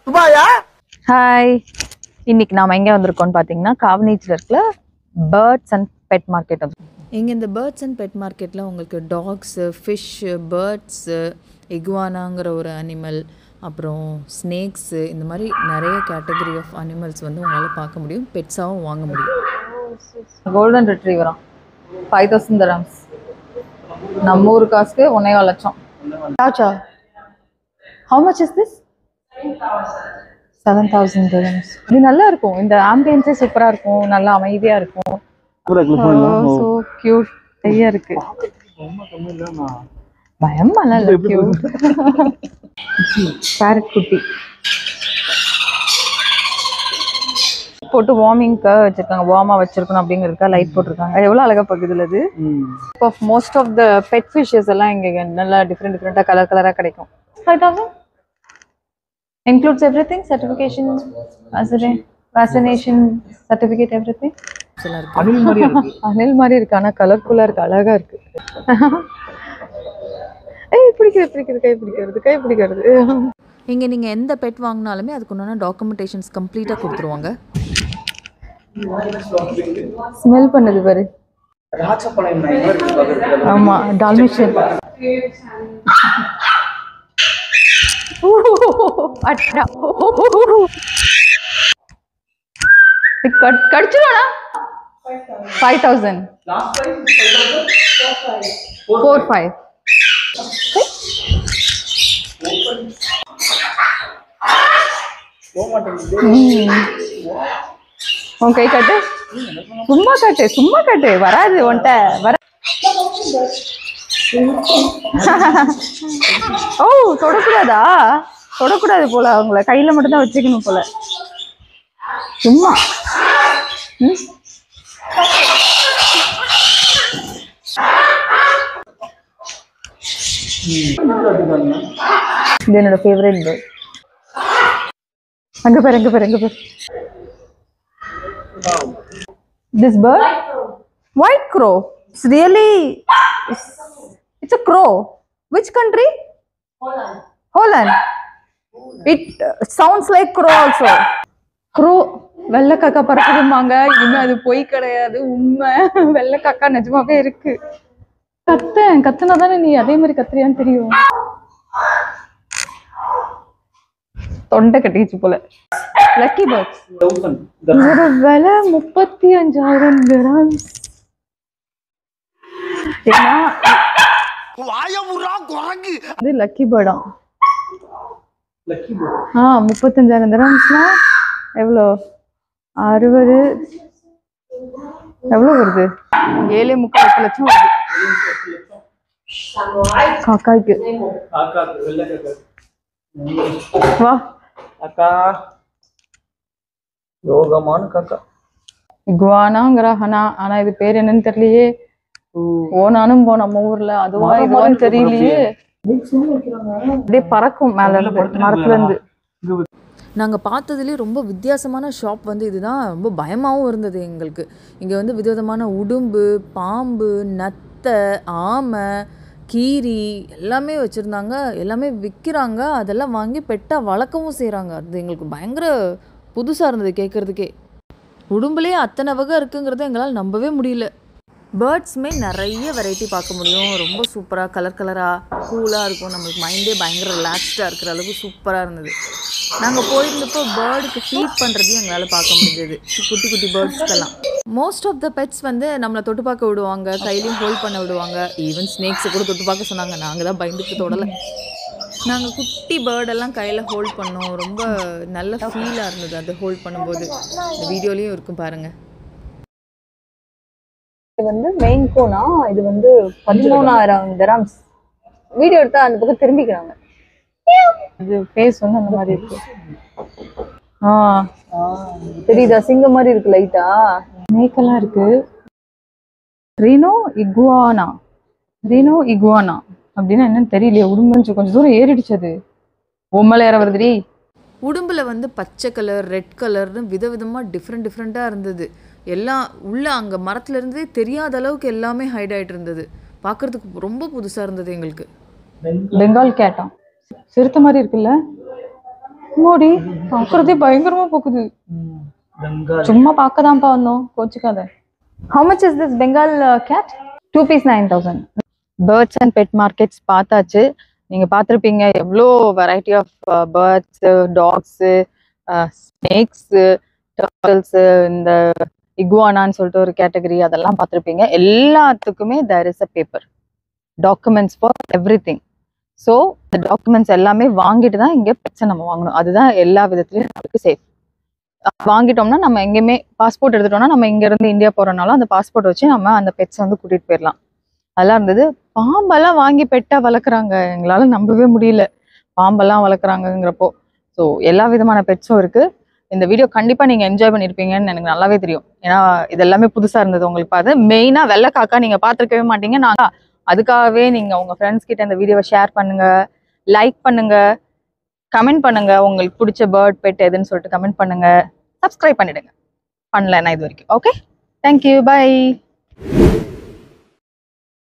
Hi இன்னைக்கு நாம எங்க வந்திருக்கோம்னு பாத்தீங்கன்னா காவனேஜ்ல இருக்கிற பேர்ட்ஸ் அண்ட் பெட் மார்க்கெட் இங்கே இந்த பேர்ட்ஸ் அண்ட் பெட் மார்க்கெட்டில் உங்களுக்கு டாக்ஸு ஃபிஷ்ஷு பேர்ட்ஸு எகுவானாங்கிற ஒரு அனிமல் அப்புறம் ஸ்னேக்ஸு இந்த மாதிரி நிறைய கேட்டகரி ஆஃப் அனிமல்ஸ் வந்து உங்களால் பார்க்க முடியும் பெட்ஸாகவும் வாங்க முடியும் கோல்டன் ரிட்ரீவரா ஃபைவ் தௌசண்ட் தரம்ஸ் நம்ம ஊர் காசுக்கு ஒன்னே கால் லட்சம் ஆச்சா how much is this seven thousand dirhams இது நல்லா இருக்கும் இந்த ஆம்பியன்ஸே சூப்பரா இருக்கும் நல்லா அமைதியா இருக்கும் ஸோ கியூட் நிறைய இருக்கு பயமா இல்ல கியூட் பேரட் குட்டி போட்டு வார்மிங்க்கு வச்சிருக்காங்க வார்மா வச்சிருக்கணும் அப்படிங்கிறதுக்காக லைட் போட்டிருக்காங்க எவ்வளவு அழகா பகுதியில் இது இப்போ most of the pet fishes எல்லாம் இங்க நல்லா டிஃப்ரெண்ட் டிஃப்ரெண்டா கலர் கலரா கிடைக்கும் five thousand includes everything certification vaccination certificate everything அனில் மாதிரி இருக்கு ஆனா கலர்ஃபுல்லா இருக்கு அழகா இருக்கு ஏய் பிடிக்கிறது பிடிக்கிறது கை பிடிக்கிறது கை பிடிக்கிறது இங்கே நீங்கள் எந்த பெட் வாங்கினாலுமே அதுக்கு உண்டான டாக்குமெண்டேஷன்ஸ் கம்ப்ளீட்டாக கொடுத்துருவாங்க ஸ்மெல் பண்ணுது பாரு ஆமா டால்மிஷன் அட்டா கடிச்சிருவானா ஃபைவ் தௌசண்ட் ஃபோர் ஃபைவ் உன் கை காட்டு சும்மா காட்டு சும்மா காட்டு வராது உன்கிட்ட வர ஓ தொடக்கூடாதா தொடக்கூடாது போல அவங்கள கையில மட்டும் தான் வச்சுக்கணும் போல சும்மா ம். இது என்னோட ஃபேவரட் பேர்ட் அங்க பாரு அங்க பாரு அங்க பாரு this bird white crow it's really it's, it's a crow which country holland holland it uh, sounds like crow also crow வெள்ளை காக்கா பறக்குதுமாங்க இனிமே அது பொய் கிடையாது உண்மை வெள்ளை காக்கா நிஜமாவே இருக்கு கத்தேன் கத்துனா தானே நீ அதே மாதிரி கத்துறியான்னு தெரியும் தொண்டை கட்டிச்சு போல லக்கி பேர்ட்ஸ் இதோட விலை முப்பத்தி அஞ்சாயிரம் கிராம்ஸ் ஏன்னா இது லக்கி பேர்டா ஆ முப்பத்தஞ்சாயிரம் திரம்ஸ்னா எவ்வளோ அறுபது எவ்வளோ வருது ஏழே முக்கால் எட்டு லட்சம் வருது காக்காய்க்கு வா அக்கா யோகமான காக்கா இகுவானாங்கிற ஹனா ஆனா இது பேர் என்னன்னு தெரியலையே ஓனானும் போ நம்ம ஊர்ல அதுவா இதுவான்னு தெரியலையே அப்படியே பறக்கும் மேல இருந்து மரத்துல இருந்து நாங்கள் பார்த்ததுலேயே ரொம்ப வித்தியாசமான ஷாப் வந்து இதுதான் ரொம்ப பயமாகவும் இருந்தது எங்களுக்கு இங்கே வந்து விதவிதமான உடும்பு பாம்பு நத்தை ஆமை கீரி எல்லாமே வச்சுருந்தாங்க எல்லாமே விற்கிறாங்க அதெல்லாம் வாங்கி பெட்டாக வளர்க்கவும் செய்கிறாங்க அது எங்களுக்கு பயங்கர புதுசாக இருந்தது கேட்குறதுக்கே உடும்புலேயே அத்தனை வகை இருக்குங்கிறத எங்களால் நம்பவே முடியல பேர்ட்ஸுமே நிறைய வெரைட்டி பார்க்க முடியும் ரொம்ப சூப்பராக கலர் கலராக கூலாக இருக்கும் நம்மளுக்கு மைண்டே பயங்கர ரிலாக்ஸ்டாக இருக்கிற அளவுக்கு சூப்பராக இருந்தது நாங்கள் போயிருந்தப்போ பேர்டுக்கு ஃபீட் பண்ணுறதையும் எங்களால் பார்க்க முடிஞ்சது குட்டி குட்டி பேர்ட்ஸ்க்கெல்லாம் மோஸ்ட் ஆஃப் த பெட்ஸ் வந்து நம்மளை தொட்டு பார்க்க விடுவாங்க கையிலையும் ஹோல்ட் பண்ண விடுவாங்க ஈவன் ஸ்னேக்ஸை கூட தொட்டு பார்க்க சொன்னாங்க நாங்கள் தான் பயந்துட்டு தொடலை நாங்கள் குட்டி பேர்டெல்லாம் கையில் ஹோல்ட் பண்ணோம் ரொம்ப நல்ல ஃபீலாக இருந்தது அது ஹோல்ட் பண்ணும்போது இந்த வீடியோலேயும் இருக்கும் பாருங்கள் இது வந்து மெயின் கோனா இது வந்து பதிமூணாயிரம் திரம்ஸ் வீடியோ எடுத்தா அந்த பக்கம் திரும்பிக்கிறாங்க இது ஃபேஸ் வந்து அந்த மாதிரி இருக்கு ஆ தெரியுதா சிங்கம் மாதிரி இருக்கு லைட்டா மேக்கெல்லாம் இருக்கு ரீனோ இகுவானா ரீனோ இகுவானா அப்படின்னா என்னன்னு தெரியலையே உடும்பு கொஞ்சம் தூரம் ஏறிடுச்சு அது உம்மல ஏற வருதுடி உடம்புல வந்து பச்சை கலர் ரெட் கலர்னு விதவிதமாக டிஃப்ரெண்ட் டிஃப்ரெண்ட்டாக இருந்தது எல்லாம் உள்ள அங்கே மரத்துல இருந்தே தெரியாத அளவுக்கு எல்லாமே ஹைட் ஆயிட்டு இருந்தது பார்க்கறதுக்கு ரொம்ப புதுசாக இருந்தது எங்களுக்கு பெங்கால் கேட்டான் சிறுத்தை மாதிரி இருக்குல்ல மோடி பாக்குறதே பயங்கரமா போக்குது பெங்கால் சும்மா பார்க்க தான்ப்பா வந்தோம் கோச்சுக்காத how much is this Bengal cat two piece nine thousand birds and pet markets பார்த்தாச்சு நீங்க பார்த்துருப்பீங்க எவ்வளோ variety of birds dogs snakes turtles இந்த இகுவானான்னு சொல்லிட்டு ஒரு கேட்டகரி அதெல்லாம் பார்த்துருப்பீங்க எல்லாத்துக்குமே there is a paper documents for everything so இந்த டாக்குமெண்ட்ஸ் எல்லாமே வாங்கிட்டு தான் இங்கே பெட்ஸை நம்ம வாங்கணும் அதுதான் எல்லா விதத்துலையும் நம்மளுக்கு சேஃப் வாங்கிட்டோம்னா நம்ம எங்கேயுமே பாஸ்போர்ட் எடுத்துட்டோம்னா நம்ம இங்க இருந்து இந்தியா போறோம்னாலும் அந்த பாஸ்போர்ட் வச்சு நம்ம அந்த பெட்ஸ் வந்து கூட்டிட்டு போயிடலாம் அதெல்லாம் இருந்தது பாம்பெல்லாம் வாங்கி பெட்டா வளர்க்குறாங்க எங்களால நம்பவே முடியல பாம்பெல்லாம் வளர்க்குறாங்கங்கிறப்போ ஸோ எல்லா விதமான பெட்ஸும் இருக்கு இந்த வீடியோ கண்டிப்பா நீங்க என்ஜாய் பண்ணிருப்பீங்கன்னு எனக்கு நல்லாவே தெரியும் ஏன்னா இது எல்லாமே புதுசா இருந்தது உங்களுக்கு பார்த்து மெயினா வெள்ளை காக்கா நீங்க பார்த்துருக்கவே மாட்டீங்க நான் அதுக்காகவே நீங்க உங்க ஃப்ரெண்ட்ஸ் கிட்ட இந்த வீடியோவை ஷேர் பண்ணுங்க லைக் பண்ணுங்க கமெண்ட் பண்ணுங்க உங்களுக்கு பிடிச்ச பேர்ட் பெட் எதுன்னு சொல்லிட்டு கமெண்ட் பண்ணுங்க சப்ஸ்கிரைப் பண்ணிடுங்க பண்ணல நான் இது வரைக்கும் ஓகே தேங்க்யூ பை